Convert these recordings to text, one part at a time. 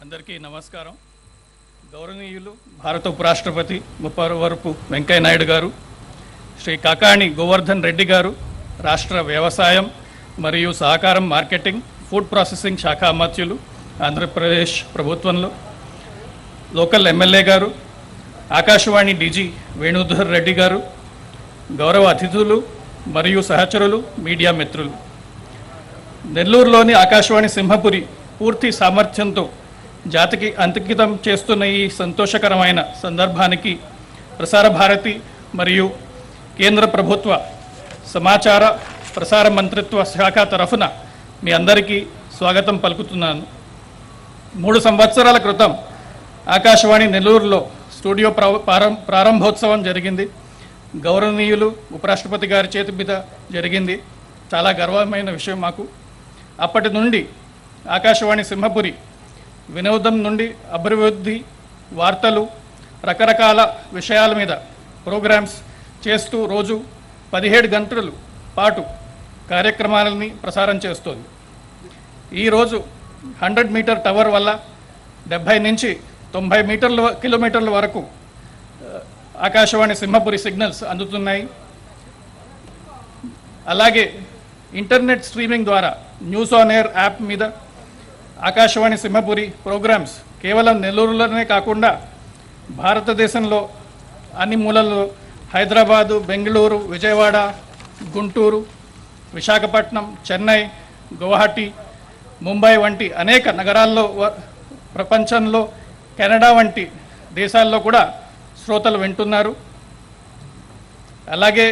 అందరికీ నమస్కారం గౌరవనీయులు భారత ఉపరాష్ట్రపతి ముప్పవరపు వెంకయ్య నాయుడు గారు శ్రీ కాకాణి గోవర్ధన్ రెడ్డి గారు రాష్ట్ర వ్యవసాయం మరియు సహకారం మార్కెటింగ్ ఫుడ్ ప్రాసెసింగ్ శాఖ అమాత్యులు ఆంధ్రప్రదేశ్ ప్రభుత్వంలో లోకల్ ఎమ్మెల్యే గారు ఆకాశవాణి డీజీ వేణుధర్ రెడ్డి గారు గౌరవ అతిథులు మరియు సహచరులు మీడియా మిత్రులు నెల్లూరులోని ఆకాశవాణి సింహపురి పూర్తి సామర్థ్యంతో జాతికి అంకితం చేస్తున్న ఈ సంతోషకరమైన సందర్భానికి ప్రసార భారతి మరియు కేంద్ర ప్రభుత్వ సమాచార ప్రసార మంత్రిత్వ శాఖ తరఫున మీ అందరికీ స్వాగతం పలుకుతున్నాను మూడు సంవత్సరాల క్రితం ఆకాశవాణి నెల్లూరులో స్టూడియో ప్రా- ప్రారం- ప్రారంభోత్సవం జరిగింది గౌరవనీయులు ఉపరాష్ట్రపతి గారి చేతి మీద జరిగింది చాలా గర్వమైన విషయం మాకు అప్పటి నుండి ఆకాశవాణి సింహపురి వినోదం నుండి అభివృద్ధి వార్తలు రకరకాల విషయాల మీద ప్రోగ్రామ్స్ చేస్తూ రోజు పదిహేడు గంటలు పాటు కార్యక్రమాలని ప్రసారం చేస్తోంది ఈరోజు హండ్రెడ్ మీటర్ టవర్ వల్ల డెబ్భై నుంచి తొంభై మీటర్ల వ- కిలోమీటర్ల వరకు ఆ, ఆకాశవాణి సింహపురి సిగ్నల్స్ అందుతున్నాయి అలాగే ఇంటర్నెట్ స్ట్రీమింగ్ ద్వారా న్యూస్ ఆన్ ఎయిర్ యాప్ మీద ఆకాశవాణి సింహపురి ప్రోగ్రామ్స్ కేవలం నెల్లూరులోనే కాకుండా భారతదేశంలో అన్ని మూలల్లో హైదరాబాదు బెంగళూరు విజయవాడ గుంటూరు విశాఖపట్నం చెన్నై గువాహటి ముంబై వంటి అనేక నగరాల్లో వ- ప్రపంచంలో కెనడా వంటి దేశాల్లో కూడా శ్రోతలు వింటున్నారు అలాగే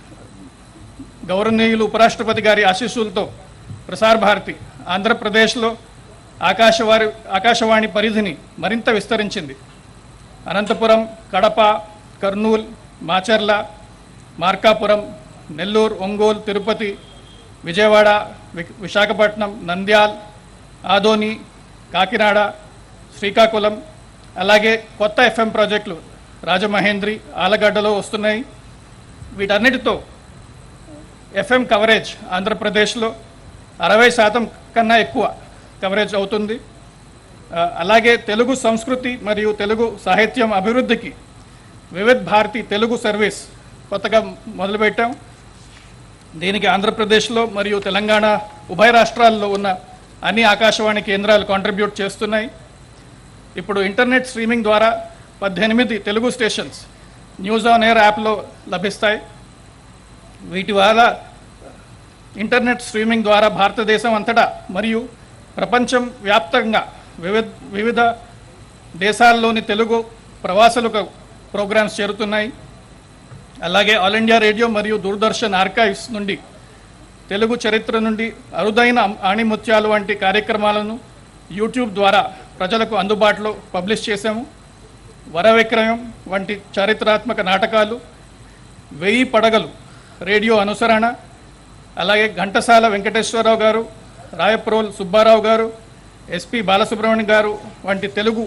గౌరవనీయులు ఉపరాష్ట్రపతి గారి ఆశీస్సులతో ప్రసార్ భారతి ఆంధ్రప్రదేశ్లో ఆకాశవాణి ఆకాశవాణి పరిధిని మరింత విస్తరించింది అనంతపురం కడప కర్నూలు మాచర్ల మార్కాపురం నెల్లూరు ఒంగోలు తిరుపతి విజయవాడ వి- విశాఖపట్నం నంద్యాల్ ఆదోని కాకినాడ శ్రీకాకుళం అలాగే కొత్త ఎఫ్ఎం ప్రాజెక్టులు రాజమహేంద్రి ఆలగడ్డలో వస్తున్నాయి వీటన్నిటితో ఎఫ్ఎం కవరేజ్ ఆంధ్రప్రదేశ్లో అరవై శాతం కన్నా ఎక్కువ కవరేజ్ అవుతుంది ఆ, అలాగే తెలుగు సంస్కృతి మరియు తెలుగు సాహిత్యం అభివృద్ధికి వివిధ్ భారతి తెలుగు సర్వీస్ కొత్తగా మొదలుపెట్టాం దీనికి ఆంధ్రప్రదేశ్లో మరియు తెలంగాణ ఉభయ రాష్ట్రాల్లో ఉన్న అన్ని ఆకాశవాణి కేంద్రాలు కాంట్రిబ్యూట్ చేస్తున్నాయి ఇప్పుడు ఇంటర్నెట్ స్ట్రీమింగ్ ద్వారా పద్దెనిమిది Telugu stations news on air యాప్లో లభిస్తాయి వీటి వల్ల ఇంటర్నెట్ స్ట్రీమింగ్ ద్వారా భారతదేశం అంతటా మరియు ప్రపంచం వ్యాప్తంగా వివిధ వివిధ దేశాల్లోని తెలుగు ప్రవాసులకు ప్రోగ్రామ్స్ చేరుతున్నాయి అలాగే ఆల్ ఇండియా రేడియో మరియు దూరదర్శన్ ఆర్కైవ్స్ నుండి తెలుగు చరిత్ర నుండి అరుదైన ఆణిముత్యాలు వంటి కార్యక్రమాలను యూట్యూబ్ ద్వారా ప్రజలకు అందుబాటులో పబ్లిష్ చేశాము వర విక్రయం వంటి చారిత్రాత్మక నాటకాలు వెయ్యి పడగలు రేడియో అనుసరణ అలాగే ఘంటసాల వెంకటేశ్వరరావు గారు రాయప్రోల్ సుబ్బారావు గారు ఎస్పి బాలసుబ్రహ్మణ్యం గారు వంటి తెలుగు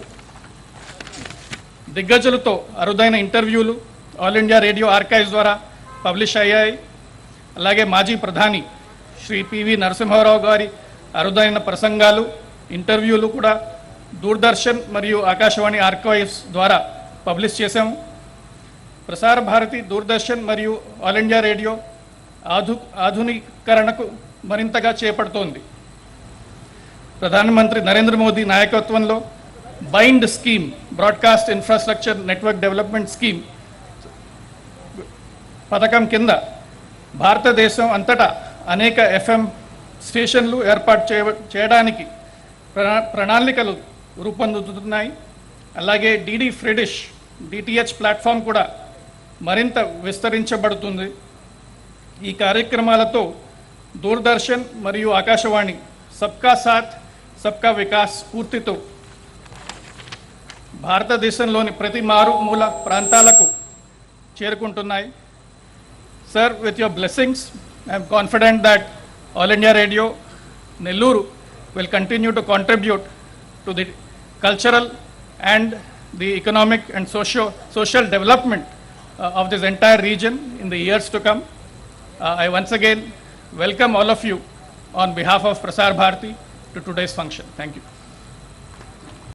దిగ్గజులతో అరుదైన ఇంటర్వ్యూలు ఆల్ ఇండియా రేడియో ఆర్కైవ్స్ ద్వారా పబ్లిష్ అయ్యాయి అలాగే మాజీ ప్రధాని శ్రీ పివి నరసింహారావు గారి అరుదైన ప్రసంగాలు ఇంటర్వ్యూలు కూడా దూరదర్శన్ మరియు ఆకాశవాణి ఆర్కైవ్స్ ద్వారా పబ్లిష్ చేశాము ప్రసార భారతి దూరదర్శన్ మరియు ఆల్ ఇండియా రేడియో ఆధు ఆధునీకరణకు మరింతగా చేపడుతోంది ప్రధానమంత్రి నరేంద్ర మోదీ నాయకత్వంలో BIND scheme broadcast infrastructure network development scheme పథకం కింద భారతదేశం అంతటా అనేక ఎఫ్ఎం స్టేషన్లు ఏర్పాటు చేయ చేయడానికి ప్రణా ప్రణాళికలు రూపొందుతున్నాయి అలాగే డిడి ఫ్రీడిష్ డిటిహెచ్ ప్లాట్ఫామ్ కూడా మరింత విస్తరించబడుతుంది ఈ కార్యక్రమాలతో దూరదర్శన్ మరియు ఆకాశవాణి సబ్కా సాత్ సబ్కా వికాస్ స్ఫూర్తితో భారతదేశంలోని ప్రతి మారుమూల ప్రాంతాలకు చేరుకుంటున్నాయి Sir, with your blessings, I am confident that All India Radio, Nelluru, will continue to contribute to the cultural and the economic and socio social development uh, of this entire region in the years to come. Uh, I once again welcome all of you on behalf of Prasar Bharati to today's function. Thank you.